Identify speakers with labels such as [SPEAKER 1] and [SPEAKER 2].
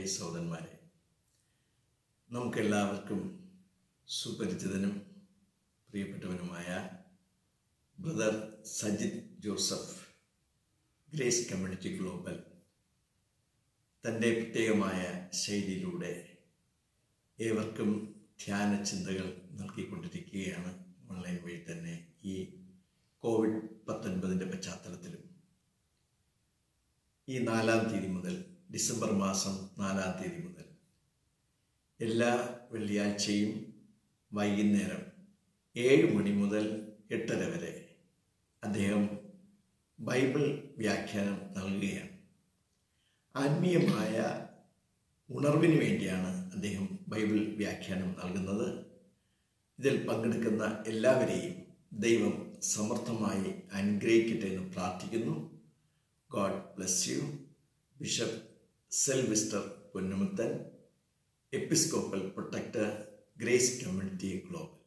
[SPEAKER 1] സഹോദരന്മാരെ നമുക്കെല്ലാവർക്കും സുപരിചിതനും പ്രിയപ്പെട്ടവനുമായ brother Sajith Joseph grace community global തൻ്റെ പ്രത്യേകമായ ശൈലിയിലൂടെ ഏവർക്കും ധ്യാന ചിന്തകൾ നൽകിക്കൊണ്ടിരിക്കുകയാണ് ഓൺലൈൻ വഴി തന്നെ ഈ കോവിഡ് പത്തൊൻപതിൻ്റെ പശ്ചാത്തലത്തിലും ഈ നാലാം തീയതി മുതൽ ഡിസംബർ മാസം നാലാം തീയതി മുതൽ എല്ലാ വെള്ളിയാഴ്ചയും വൈകുന്നേരം ഏഴ് മണി മുതൽ എട്ടര വരെ അദ്ദേഹം ബൈബിൾ വ്യാഖ്യാനം നൽകുകയാണ് ആത്മീയമായ ഉണർവിന് വേണ്ടിയാണ് അദ്ദേഹം ബൈബിൾ വ്യാഖ്യാനം നൽകുന്നത് ഇതിൽ പങ്കെടുക്കുന്ന എല്ലാവരെയും ദൈവം സമർത്ഥമായി അനുഗ്രഹിക്കട്ടെ എന്ന് പ്രാർത്ഥിക്കുന്നു God bless you bishop Sylvester Ponnumuthan episcopal protector grace community global